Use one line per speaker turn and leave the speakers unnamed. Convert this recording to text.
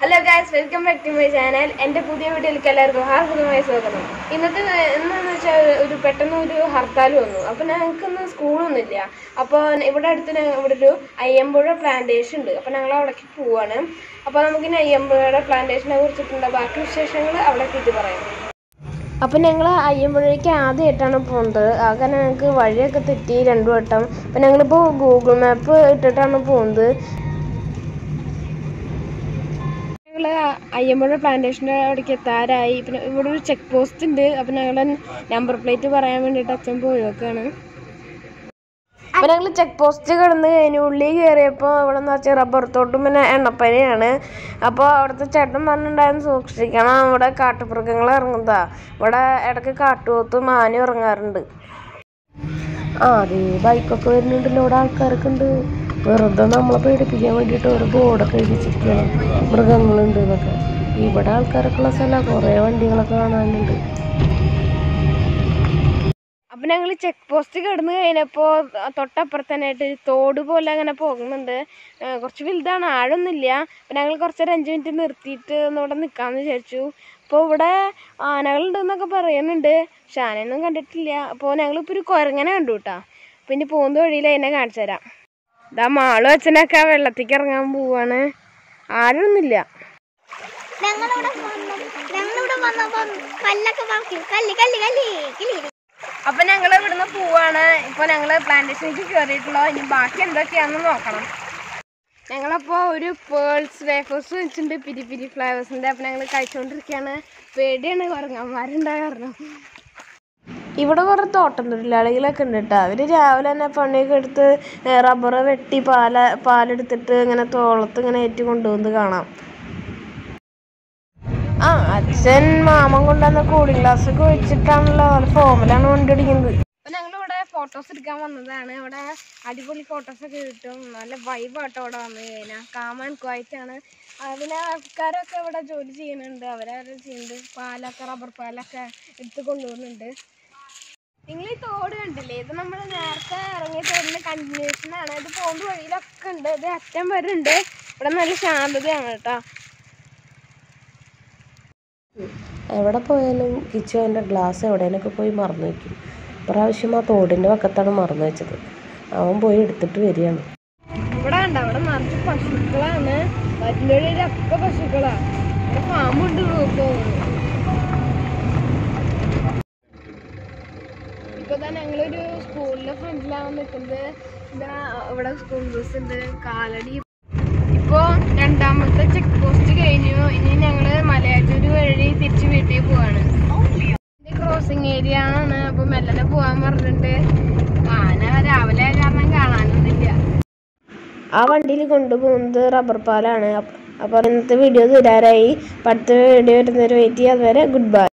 hello guys welcome back to my channel എൻ്റെ പുതിയ വീഡിയോയിലേക്ക് എല്ലാവർക്കും ഹാർദവമായ സ്വാഗതം ഇന്നത്തെ എന്താണെന്ന് വെച്ചാൽ ഒരു പെട്ടെന്ന് ഒരു ഹർത്താൽ വന്നു അപ്പോൾ ഞങ്ങൾക്കൊന്നും സ്കൂളൊന്നുമില്ല അപ്പോൾ ഇവിടെ അടുത്ത് ഞങ്ങ- ഇവിടെ ഒരു അയ്യമ്പുഴ പ്ലാന്റേഷൻ ഉണ്ട് അപ്പോൾ ഞങ്ങൾ അവിടേക്ക് പോവാണ് അപ്പോൾ നമുക്ക് ഇനി അയ്യമ്പുഴയുടെ പ്ലാന്റേഷനെ കുറിച്ചിട്ടുള്ള ബാക്കി വിശേഷങ്ങൾ അവിടെ എത്തിയിട്ട് പറയാം അപ്പം ഞങ്ങൾ അയ്യമ്പുഴയ്ക്ക് ആദ്യമായിട്ടാണ് പോകുന്നത് ആകെ ഞങ്ങൾക്ക് വഴിയൊക്കെ തെറ്റി രണ്ടു വട്ടം അപ്പം ഞങ്ങളിപ്പോൾ ഗൂഗിൾ മാപ്പ് ഇട്ടിട്ടാണ് പോകുന്നത് ഞങ്ങൾ അയ്യമ്പുഴ പ്ലാന്റേഷൻ്റെ അവിടേക്ക് എത്താറായി പിന്നെ ഇവിടെ ഒരു ചെക്ക് പോസ്റ്റ് ഉണ്ട് അപ്പം ഞങ്ങളുടെ നമ്പർ പ്ലേറ്റ് പറയാൻ വേണ്ടിയിട്ട് അച്ഛൻ പോയി നോക്കാണ് അപ്പം ഞങ്ങൾ ചെക്ക് പോസ്റ്റ് കിടന്ന് കഴിഞ്ഞ് ഉള്ളിൽ കയറിയപ്പോൾ ഇവിടെ നിന്ന് വെച്ചാൽ റബ്ബർ തോട്ടും പിന്നെ എണ്ണപ്പനയാണ് അപ്പോൾ അവിടുത്തെ ചേട്ടൻ പറഞ്ഞിട്ടുണ്ടായിരുന്നു സൂക്ഷിക്കണം ഇവിടെ കാട്ടുമൃഗങ്ങൾ ഇറങ്ങുന്നതാ ഇവിടെ ഇടയ്ക്ക് കാട്ടുപോത്തും ആനയും ഇറങ്ങാറുണ്ട്
ആ അതേ ബൈക്കൊക്കെ വരുന്നുണ്ടല്ലോ ഇവിടെ ആൾക്കാരൊക്കെ ഉണ്ട് വെറുതെ നമ്മളെ പേടിപ്പിക്കാൻ വേണ്ടിയിട്ട് ഒരു ബോർഡൊക്കെ എഴുതി വെച്ചിരിക്കുകയാണ് മൃഗങ്ങളുണ്ട് എന്നൊക്കെ ഇവിടെ ആൾക്കാരൊക്കെ ഉള്ള സ്ഥലമാണ് കുറേ വണ്ടികളൊക്കെ കാണാനുണ്ട്
അപ്പം ഞങ്ങൾ ചെക്ക് പോസ്റ്റ് കിടന്ന് കഴിഞ്ഞപ്പോൾ തൊട്ടപ്പുറത്ത് തന്നെ ആയിട്ട് ഒരു തോട് പോലെ അങ്ങനെ പോകുന്നുണ്ട് ആ, കുറച്ച് വലുതാണ് ആഴൊന്നുമില്ല അപ്പം ഞങ്ങൾ കുറച്ചൊരു അഞ്ച് മിനിറ്റ് നിർത്തിയിട്ട് ഒന്നിവിടെ നിൽക്കാമെന്ന് വിചാരിച്ചു അപ്പോൾ ഇവിടെ ആനകളുണ്ടെന്നൊക്കെ പറയുന്നുണ്ട് പക്ഷെ ആനയൊന്നും കണ്ടിട്ടില്ല അപ്പോൾ ഞങ്ങളിപ്പോൾ ഒരു കുരങ്ങനെ കണ്ടു കേട്ടോ പിന്നെ പോകുന്ന വഴിയിൽ അതിനെ കാണിച്ചു തരാം ഇതാ മാളും അച്ഛനൊക്കെ വെള്ളത്തേക്ക് ഇറങ്ങാൻ പോവാണ് ആരൊന്നുമില്ല
ഞങ്ങളിവിടെ വന്നു ഞങ്ങളിവിടെ വന്നപ്പോ കല്ലൊക്കെ ബാക്കി കല്ല് കല്ല് കല്ല് കിളി
അപ്പൊ ഞങ്ങൾ ഇവിടുന്ന് പോവാണ് ഇപ്പൊ ഞങ്ങള് പ്ലാന്റേഷനിലേക്ക് കയറിയിട്ടുള്ളൂ ഇനി ബാക്കി എന്തൊക്കെയാണെന്ന് നോക്കണം ഞങ്ങളപ്പോ ഒരു പേൾസ് വേഫേഴ്സ് വെച്ചിട്ടുണ്ട് പിരി പിരി ഫ്ലേവേഴ്സിന്റെ അപ്പൊ ഞങ്ങൾ കഴിച്ചുകൊണ്ടിരിക്കുകയാണ് പേടിയാണ് കുരങ്ങന്മാരുണ്ടായ കാരണം ഇവിടെ കുറേ തോട്ടം തൊഴിലാളികളൊക്കെ ഉണ്ട് കേട്ടോ അവർ രാവിലെ തന്നെ പണിയൊക്കെ എടുത്ത് റബ്ബർ വെട്ടി പാല പാലെടുത്തിട്ട് ഇങ്ങനെ തോളത്ത് ഇങ്ങനെ ഏറ്റി കൊണ്ടുപോകുന്നത് കാണാം ആ അച്ഛൻ മാമൻ കൊണ്ടുവന്ന കൂളിംഗ് ഗ്ലാസ് ഒക്കെ ഒഴിച്ചിട്ടാണല്ലോ ഫോമിലാണ് വണ്ടി ഓടിക്കുന്നത് ഞങ്ങളിവിടെ ഫോട്ടോസ് എടുക്കാൻ വന്നതാണ് ഇവിടെ അടിപൊളി ഫോട്ടോസ് ഒക്കെ കിട്ടും നല്ല വൈബാട്ടോ ഇവിടെ വന്നു കഴിഞ്ഞാൽ കാമൻ ക്വയറ്റാണ് പിന്നെ ആൾക്കാരൊക്കെ ഇവിടെ ജോലി ചെയ്യുന്നുണ്ട് അവരവരെ ചെയ്യുന്നുണ്ട് പാലൊക്കെ റബ്ബർ പാലൊക്കെ എടുത്ത് കൊണ്ടുപോകുന്നുണ്ട് നിങ്ങൾ ഈ തോട് കണ്ടില്ലേ ഇത് നമ്മൾ നേരത്തെ ഇറങ്ങിയ തോടിന്റെ കണ്ടിന്യൂഷൻ ആണ് ഇത് പോകുന്ന വഴിയിലൊക്കെ ഉണ്ട് ഇത് അറ്റം വരെ ഉണ്ട് ഇവിടെ നല്ല ശാന്തതയാണ് കേട്ടോ
എവിടെ പോയാലും കിച്ചു അതിൻ്റെ ഗ്ലാസ് എവിടേനൊക്കെ പോയി മറന്നു വയ്ക്കും ഇപ്രാവശ്യം ആ തോടിൻ്റെ പക്കത്താണ് മറന്നു വെച്ചത് അവൻ പോയി എടുത്തിട്ട് വരികയാണ്
ഇവിടെ ഉണ്ട് അവിടെ നിറച്ച് പശുക്കളാണ് വറ്റിലൊക്കെ പശുക്കളാ ഇവിടെ ഫാമുണ്ട് ഇപ്പൊ ഇപ്പൊ തന്നെ ഞങ്ങളൊരു സ്കൂളിന്റെ ഫ്രണ്ടിലാണ് നിൽക്കുന്നത് ഇതാ ഇവിടെ സ്കൂൾ ബസ് ഉണ്ട് കാലടി ഇപ്പോ രണ്ടാമത്തെ ചെക്ക് പോസ്റ്റ് കഴിഞ്ഞു ഇനി ഞങ്ങള് മലയാറ്റൂര് വഴി തിരിച്ച് വീട്ടിൽ പോവാണ് ഇത് ക്രോസിംഗ് ഏരിയ ആണ് അപ്പൊ മെല്ലനെ പോവാൻ പറഞ്ഞിട്ടുണ്ട് ആന രാവിലെ ആയ കാരണം കാണാനൊന്നുമില്ല ആ വണ്ടിയിൽ കൊണ്ടുപോകുന്നത് റബ്ബർ പാലാണ് അപ്പോൾ ഇന്നത്തെ വീഡിയോ തീരാറായി അപ്പം അടുത്ത വീഡിയോ വരുന്നവരെ വെയിറ്റ് ചെയ്യാം അതുവരെ ഗുഡ് ബൈ